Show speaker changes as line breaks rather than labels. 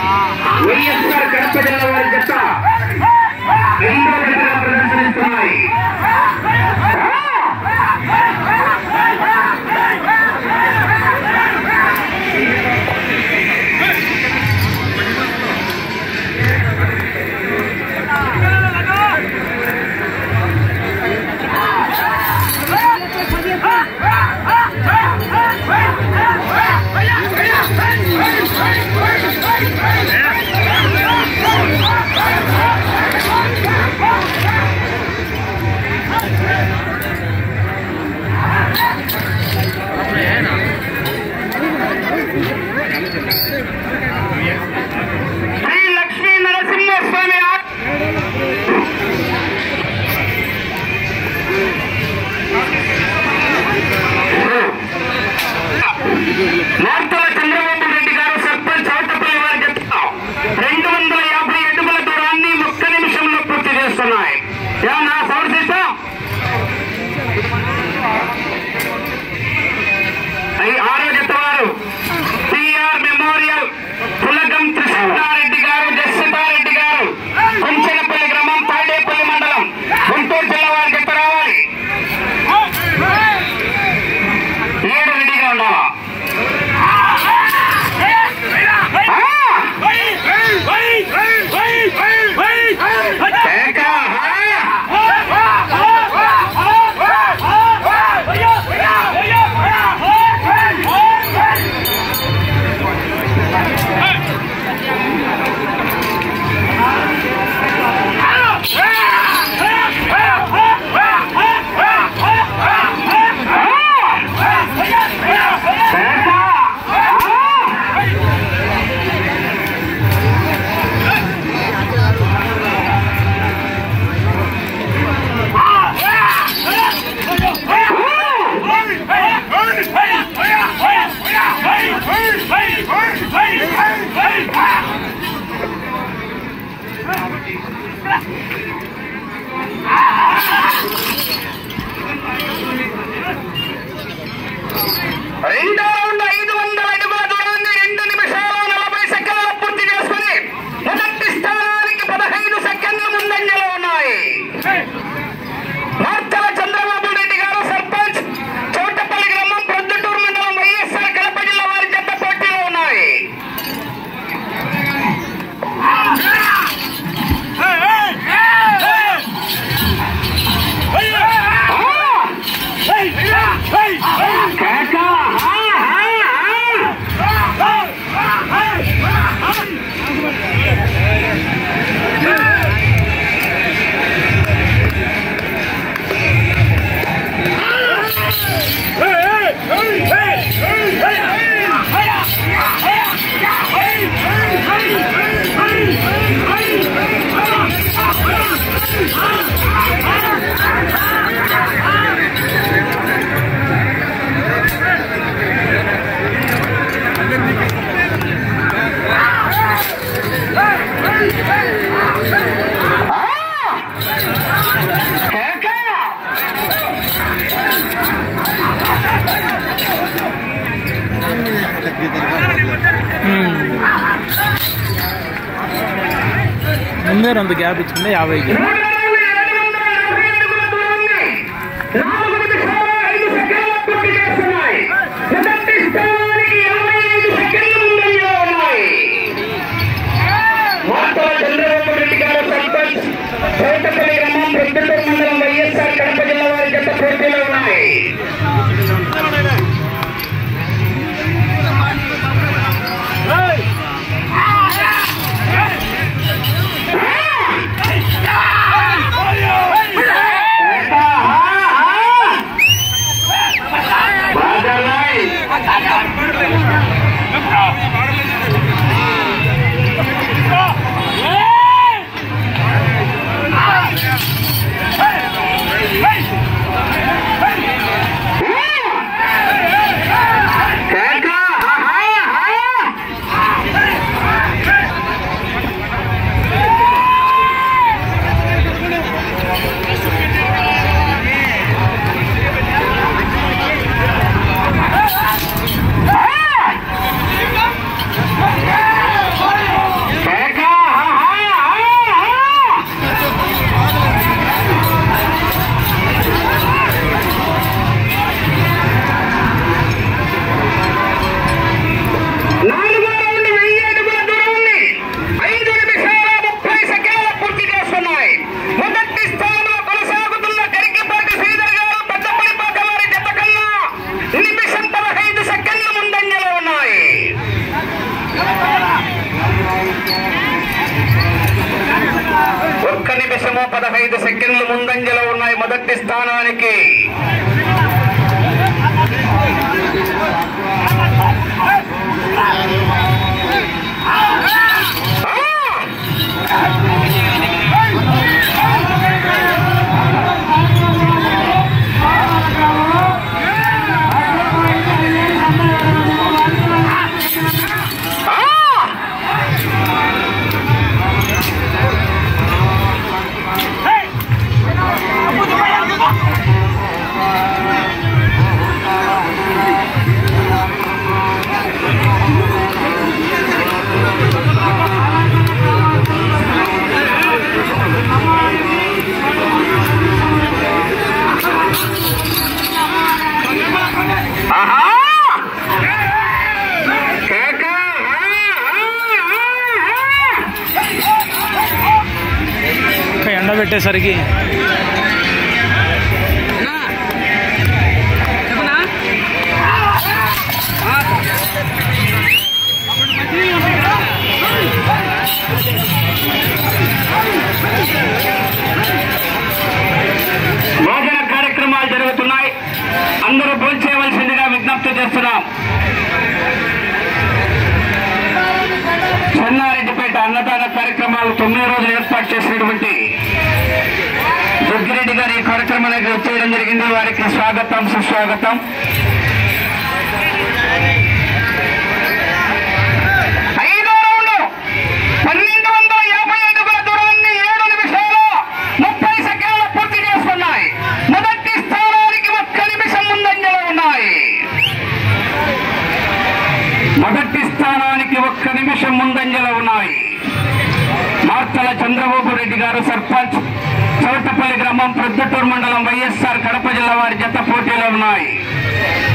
వైఎస్ఆర్ కడప జిల్లా వారి జత రెండో విడతగా ప్రదర్శనిస్తున్నాయి శ్రీ లక్ష్మీ నరసింహస్వామి ఆ- నార్తల చంద్రబాబు రెడ్డి గారు సర్పంచ్ చౌటపల్లి వారి చెప్తా రెండు వందల యాభై అడుగుల దూరాన్ని ఒక్క నిమిషంలో పూర్తి చేస్తున్నాయి ఏమన్నా సౌండ్ సిస్టమ్ ఐ- ఆరో జత వారు టిఆర్ మెమోరియల్ పులగం కృష్ణారెడ్డి గారు జస్సితారెడ్డి గారు కొంచెనపల్లి గ్రామం తాడేపల్లి మండలం గుంటూరు జిల్లా వారి జత రావాలి ఏడు రెడీగా ఉండాలా కేక, హా! కేక, హా! రెండో రౌండ్ ఐదు వందల అడుగుల దూరాన్ని రెండు నిమిషాల నలభై సెకండ్లు పూర్తి చేసుకుని మొదటి స్థానానికి పదహైదు సెకండ్ల ముందంజలో ఉన్నాయి మార్తల చంద్రబాబు రెడ్డి గారు సర్పంచ్ చౌటపల్లి గ్రామం ప్రొద్దుటూరు మండలం వైఎస్ఆర్ కడప జిల్లా వారి జత పోటీలో ఉన్నాయి కేక, హా, హా, హా! కేక!
ముందే రెండు గ్యాప్ ఇచ్చింది యాభైకి
మూడు వందల ఏడు వందల నలభై అడుగుల దూరాన్ని నాలుగు నిమిషాల ఐదు సెకండ్ల పూర్తి చేస్తున్నాయి మొదటి స్థానానికి యాభై ఐదు సెకండ్ల ముందంజలో ఉన్నాయి మార్తల చంద్రబాబు రెడ్డి గారు సర్పంచ్ చౌటపల్లి గ్రామం ప్రొద్దుటూరు మండలం వైఎస్ఆర్ కడప జిల్లా వారి జత పోటీలో ఉన్నాయి కేక, హా, హా! నిమిషము పదహైదు సెకండ్లు ముందంజలో ఉన్నాయి మొదటి స్థానానికి ఆహా కేక
ఇంకా ఎండ పెట్టేసరికి
భోజన కార్యక్రమాలు జరుగుతున్నాయి అందరూ భోంచేయవలసిందిగా విజ్ఞప్తి చేస్తున్నాం చెన్నారెడ్డిపేట అన్నదాన కార్యక్రమాలు తొమ్మిది రోజులు ఏర్పాటు చేసినటువంటి దుర్గిరెడ్డి గారి ఈ కార్యక్రమానికి వచ్చేయడం జరిగింది వారికి స్వాగతం సుస్వాగతం ఐదో రౌండ్ పన్నెండు వందల యాభై అడుగుల దూరాన్ని ఏడు నిమిషాలు ముప్పై సెకండ్లు పూర్తి చేస్తున్నాయి మొదటి స్థానానికి ఒక్క నిమిషం ముందంజలో ఉన్నాయి మొదటి స్థానానికి ఒక్క నిమిషం ముందంజలో ఉన్నాయి మార్తల చంద్రబాబు రెడ్డి గారు సర్పంచ్ చౌటపల్లి గ్రామం ప్రొద్దుటూరు మండలం వైఎస్ఆర్ కడప జిల్లా వారి జత పోటీలో ఉన్నాయి